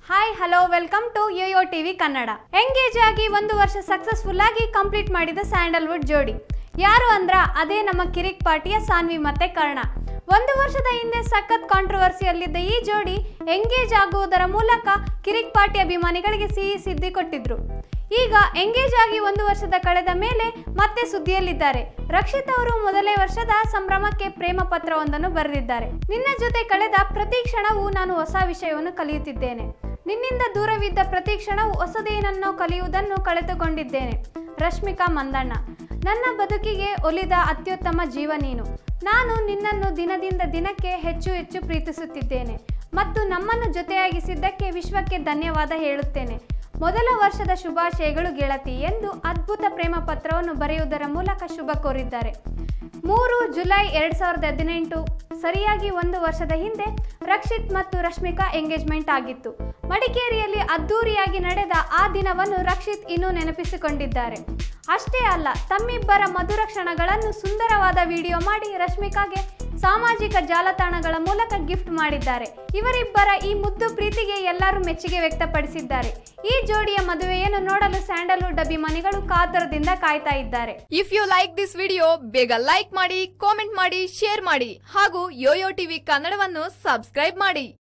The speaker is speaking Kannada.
hi hello welcome to YoYo TV Kannada engage ಆಗಿ ಒಂದು ವರ್ಷ ಸಕ್ಸಸ್ಫುಲ್ ಆಗಿ ಕಂಪ್ಲೀಟ್ ಮಾಡಿದ ಸ್ಯಾಂಡಲ್ವುಡ್ ಜೋಡಿ ಯಾರು ಅಂದ್ರ ಅದೇ ನಮ್ಮ ಕಿರಿಕ್ ಪಾರ್ಟಿಯ ಸಾನ್ವಿ ಮತ್ತೆ ಕರ್ಣ ಒಂದು ವರ್ಷದ ಹಿಂದೆ ಸಖತ್ ಕಾಂಟ್ರವರ್ಸಿಯಲ್ಲಿದ್ದ ಈ ಜೋಡಿ ಎಂಗೇಜ್ ಆಗುವುದರ ಮೂಲಕ ಕಿರಿಕ್ ಪಾರ್ಟಿ ಅಭಿಮಾನಿಗಳಿಗೆ ಸಿಹಿ ಸಿದ್ಧಿ ಕೊಟ್ಟಿದ್ರು ಈಗ ಎಂಗೇಜ್ ಆಗಿ ಒಂದು ವರ್ಷದ ಕಳೆದ ಮೇಲೆ ಮತ್ತೆ ಸುದ್ದಿಯಲ್ಲಿದ್ದಾರೆ ರಕ್ಷಿತ್ ಅವರು ಮೊದಲೇ ವರ್ಷದ ಸಂಭ್ರಮಕ್ಕೆ ಪ್ರೇಮ ಪತ್ರವೊಂದನ್ನು ಬರೆದಿದ್ದಾರೆ ನಿನ್ನ ಜೊತೆ ಕಳೆದ ಪ್ರತಿ ಕ್ಷಣವೂ ನಾನು ಹೊಸ ವಿಷಯವನ್ನು ಕಲಿಯುತ್ತಿದ್ದೇನೆ ನಿನ್ನಿಂದ ದೂರವಿದ್ದ ಪ್ರತಿ ಕ್ಷಣವೂ ಹೊಸದೇನನ್ನೋ ಕಲಿಯುವುದನ್ನು ಕಳೆದುಕೊಂಡಿದ್ದೇನೆ ರಶ್ಮಿಕಾ ಮಂದಣ್ಣ ನನ್ನ ಬದುಕಿಗೆ ಒಲಿದ ಅತ್ಯುತ್ತಮ ಜೀವ ನೀನು ನಾನು ನಿನ್ನನ್ನು ದಿನದಿಂದ ದಿನಕ್ಕೆ ಹೆಚ್ಚು ಹೆಚ್ಚು ಪ್ರೀತಿಸುತ್ತಿದ್ದೇನೆ ಮತ್ತು ನಮ್ಮನ್ನು ಜೊತೆಯಾಗಿಸಿದ್ದಕ್ಕೆ ವಿಶ್ವಕ್ಕೆ ಧನ್ಯವಾದ ಹೇಳುತ್ತೇನೆ ಮೊದಲ ವರ್ಷದ ಶುಭಾಶಯಗಳು ಗೆಳತಿ ಎಂದು ಅದ್ಭುತ ಪ್ರೇಮ ಪತ್ರವನ್ನು ಬರೆಯುವುದರ ಮೂಲಕ ಶುಭ ಕೋರಿದ್ದಾರೆ ಮೂರು ಜುಲೈ ಎರಡು ಸಾವಿರದ ಹದಿನೆಂಟು ಸರಿಯಾಗಿ ಒಂದು ವರ್ಷದ ಹಿಂದೆ ರಕ್ಷಿತ್ ಮತ್ತು ರಶ್ಮಿಕಾ ಎಂಗೇಜ್ಮೆಂಟ್ ಆಗಿತ್ತು ಮಡಿಕೇರಿಯಲ್ಲಿ ಅದ್ದೂರಿಯಾಗಿ ನಡೆದ ಆ ದಿನವನ್ನು ರಕ್ಷಿತ್ ಇನ್ನೂ ನೆನಪಿಸಿಕೊಂಡಿದ್ದಾರೆ ಅಷ್ಟೇ ಅಲ್ಲ ತಮ್ಮಿಬ್ಬರ ಮಧುರ ಕ್ಷಣಗಳನ್ನು ಸುಂದರವಾದ ವಿಡಿಯೋ ಮಾಡಿ ರಶ್ಮಿಕಾಗೆ ಸಾಮಾಜಿಕ ಜಾಲತಾಣಗಳ ಮೂಲಕ ಗಿಫ್ಟ್ ಮಾಡಿದ್ದಾರೆ ಇವರಿಬ್ಬರ ಈ ಮುದ್ದು ಪ್ರೀತಿಗೆ ಎಲ್ಲರೂ ಮೆಚ್ಚುಗೆ ವ್ಯಕ್ತಪಡಿಸಿದ್ದಾರೆ ಈ ಜೋಡಿಯ ಮದುವೆಯನ್ನು ನೋಡಲು ಸ್ಯಾಂಡಲ್ವುಡ್ ಅಭಿಮಾನಿಗಳು ಕಾತರದಿಂದ ಕಾಯ್ತಾ ಇದ್ದಾರೆ if you like this video ಬೇಗ ಲೈಕ್ ಮಾಡಿ ಕಾಮೆಂಟ್ ಮಾಡಿ ಶೇರ್ ಮಾಡಿ ಹಾಗೂ ಯೋಯೋ ಟಿವಿ ಕನ್ನಡವನ್ನು ಸಬ್ಸ್ಕ್ರೈಬ್ ಮಾಡಿ